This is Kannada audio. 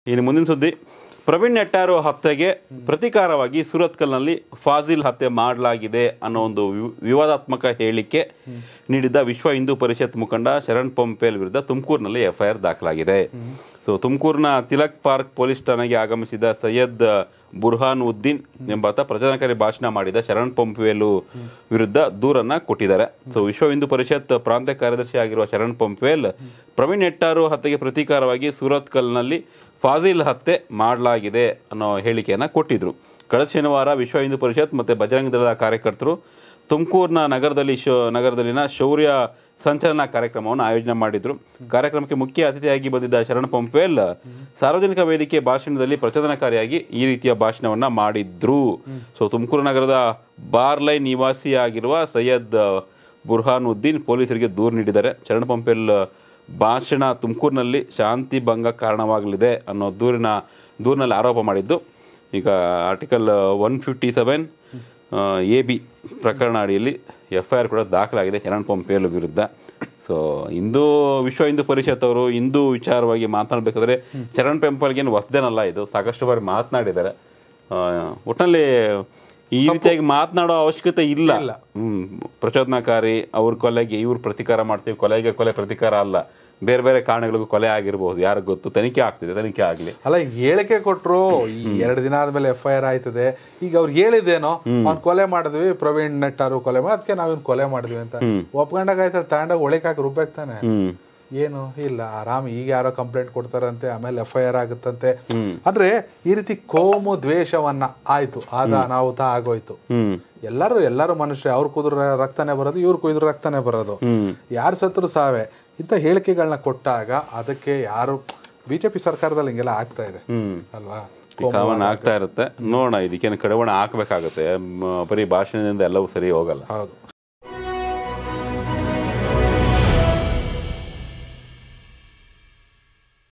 ಇನ್ನು ಮುಂದಿನ ಸುದ್ದಿ ಪ್ರವೀಣ್ ನೆಟ್ಟಾರು ಹತ್ಯೆಗೆ ಪ್ರತೀಕಾರವಾಗಿ ಸೂರತ್ಕಲ್ನಲ್ಲಿ ಫಾಜಿಲ್ ಹತ್ಯೆ ಮಾಡಲಾಗಿದೆ ಅನ್ನೋ ಒಂದು ವಿ- ವಿವಾದಾತ್ಮಕ ಹೇಳಿಕೆ ನೀಡಿದ್ದ ವಿಶ್ವ ಹಿಂದೂ ಪರಿಷತ್ ಮುಖಂಡ ಶರಣ್ ಪಂಪೇಲ್ ವಿರುದ್ಧ ತುಮಕೂರಿನಲ್ಲಿ ಎಫ್ಐಆರ್ ದಾಖಲಾಗಿದೆ ಸೊ ತುಮಕೂರಿನ ತಿಲಕ್ ಪಾರ್ಕ್ ಪೊಲೀಸ್ ಠಾಣೆಗೆ ಆಗಮಿಸಿದ ಸೈಯದ್ ಬುರ್ಹಾನ್ ಉದ್ದೀನ್ ಎಂಬಾತ ಪ್ರಚೋದನಕಾರಿ ಭಾಷಣ ಮಾಡಿದ ಶರಣ್ ಪಂಪ್ವೇಲು ವಿರುದ್ಧ ದೂರನ್ನ ಕೊಟ್ಟಿದ್ದಾರೆ ಸೊ ವಿಶ್ವ ಹಿಂದೂ ಪರಿಷತ್ ಪ್ರಾಂತ್ಯ ಕಾರ್ಯದರ್ಶಿ ಆಗಿರುವ ಶರಣ್ ಪಂಪ್ವೇಲ್ ಪ್ರವೀಣ್ ನೆಟ್ಟಾರು ಹತ್ಯೆಗೆ ಪ್ರತೀಕಾರವಾಗಿ ಸೂರತ್ಕಲ್ನಲ್ಲಿ ಫಾಜಿಲ್ ಹತ್ಯೆ ಮಾಡಲಾಗಿದೆ ಅನ್ನೋ ಹೇಳಿಕೆಯನ್ನ ಕೊಟ್ಟಿದ್ರು ಕಳೆದ ಶನಿವಾರ ವಿಶ್ವ ಹಿಂದೂ ಪರಿಷತ್ ಮತ್ತೆ ಬಜರಂಗ ದಳದ ಕಾರ್ಯಕರ್ತರು ತುಮಕೂರಿನ ನಗರದಲ್ಲಿ ಶೋ ನಗರದಲ್ಲಿನ ಶೌರ್ಯ ಸಂಚಲನ ಕಾರ್ಯಕ್ರಮವನ್ನು ಆಯೋಜನೆ ಮಾಡಿದ್ರು ಕಾರ್ಯಕ್ರಮಕ್ಕೆ ಮುಖ್ಯ ಅತಿಥಿಯಾಗಿ ಬಂದಿದ್ದ ಶರಣ ಪಂಪೇಲ್ ಸಾರ್ವಜನಿಕ ವೇದಿಕೆ ಭಾಷಣದಲ್ಲಿ ಪ್ರಚೋದನಕಾರಿಯಾಗಿ ಈ ರೀತಿಯ ಭಾಷಣವನ್ನ ಮಾಡಿದ್ರು ಸೊ ತುಮಕೂರು ನಗರದ ಬಾರ್ಲೈ ನಿವಾಸಿಯಾಗಿರುವ ಸೈಯದ್ ಬುರ್ಹಾನುದ್ದೀನ್ ಪೊಲೀಸರಿಗೆ ದೂರು ನೀಡಿದ್ದಾರೆ ಶರಣ ಪಂಪೇಲ್ ಭಾಷಣ ತುಮಕೂರಿನಲ್ಲಿ ಶಾಂತಿ ಭಂಗ ಕಾರಣವಾಗಲಿದೆ ಅನ್ನೋ ದೂರಿನ ದೂರಿನಲ್ಲಿ ಆರೋಪ ಮಾಡಿದ್ದು ಈಗ article one fifty seven A B ಪ್ರಕರಣ ಅಡಿಯಲ್ಲಿ ಎಫ್ ಐ ಆರ್ ಕೂಡ ದಾಖಲಾಗಿದೆ ಶರಣ್ ಪಂಪೇಲ್ ವಿರುದ್ಧ ಸೊ ಹಿಂದೂ ವಿಶ್ವ ಹಿಂದೂ ಪರಿಷತ್ ಅವರು ಹಿಂದೂ ವಿಚಾರವಾಗಿ ಮಾತನಾಡಬೇಕಾದ್ರೆ ಶರಣ್ ಪಂಪಲ್ಗೆ ಏನು ಹೊಸದೇನಲ್ಲ ಇದು ಸಾಕಷ್ಟು ಬಾರಿ ಮಾತನಾಡಿದ್ದಾರೆ ಆ, ಒಟ್ಟಿನಲ್ಲಿ ಈ ರೀತಿಯಾಗಿ ಮಾತನಾಡೋ ಅವಶ್ಯಕತೆ ಇಲ್ಲ ಹ್ಮ್ ಪ್ರಚೋದನಾಕಾರಿ ಅವ್ರ ಕೊಲೆಗೆ ಇವ್ರು ಪ್ರತಿಕಾರ ಮಾಡ್ತೀವಿ ಕೊಲೆಗೆ ಕೊಲೆ ಪ್ರತಿಕಾರ ಅಲ್ಲ ಬೇರೆ ಬೇರೆ ಕಾರಣಗಳಿಗೂ ಕೊಲೆ ಆಗಿರಬಹುದು ಯಾರಿಗ್ ಗೊತ್ತು ತನಿಖೆ ಆಗ್ತಿದೆ ತನಿಖೆ ಆಗ್ಲಿ ಅಲ್ಲ ಈಗ ಹೇಳಿಕೆ ಕೊಟ್ರು ಈ ಎರಡು ದಿನ ಆದ್ಮೇಲೆ ಎಫ್ ಐ ಆರ್ ಆಯ್ತದೆ ಈಗ ಅವ್ರು ಹೇಳಿದೇನೋ ಅವ್ನ್ ಕೊಲೆ ಮಾಡಿದ್ವಿ ಪ್ರವೀಣ್ ನೆಟ್ಟಾರು ಕೊಲೆ ಮಾಡಿ ಅದಕ್ಕೆ ನಾವೇನ್ ಕೊಲೆ ಮಾಡಿದ್ವಿ ಅಂತ ಒಪ್ಕೊಂಡಾಗ ಆಯ್ತಲ್ಲ ತಗೊಂಡಾಗ ಒಳಕಾಗಿ ರುಬ್ಬೇಕು ತಾನೆ ಹ್ಮ್ ಏನು ಇಲ್ಲ ಆರಾಮ್ ಈಗ ಯಾರೋ ಕಂಪ್ಲೇಂಟ್ ಕೊಡ್ತಾರಂತೆ ಆಮೇಲೆ ಎಫ್ ಐ ಆರ್ ಆಗುತ್ತಂತೆ ಅಂದ್ರೆ ಈ ರೀತಿ ಕೋಮು ದ್ವೇಷವನ್ನ ಆಯ್ತು ಆದ ಅನಾಹುತ ಆಗೋಯ್ತು ಹ್ಮ್ ಎಲ್ಲರೂ ಎಲ್ಲರೂ ಮನುಷ್ಯ ಅವ್ರು ಕುದ್ರ ರಕ್ತನೇ ಬರೋದು ಇವ್ರು ಕುಯ್ದ್ರು ರಕ್ತನೇ ಬರೋದು ಹ್ಮ್ ಯಾರು ಸತ್ರು ಸಾವೆ ಇಂಥ ಹೇಳಿಕೆಗಳನ್ನ ಕೊಟ್ಟಾಗ ಅದಕ್ಕೆ ಯಾರು ಬಿಜೆಪಿ ಸರ್ಕಾರದಲ್ಲಿ ಹಿಂಗೆಲ್ಲ ಆಗ್ತಾ ಇದೆ ಹ್ಮ್ ಅಲ್ವಾ ಈ ಕಾಮನ್ ಆಗ್ತಾ ಇರುತ್ತೆ ನೋಡೋಣ ಇದಕ್ಕೇನು ಕಡಿವಾಣ ಹಾಕ್ಬೇಕಾಗುತ್ತೆ ಮ- ಬರೀ ಭಾಷಣದಿಂದ ಎಲ್ಲವೂ ಸರಿ ಹೋಗಲ್ಲ ಹೌದು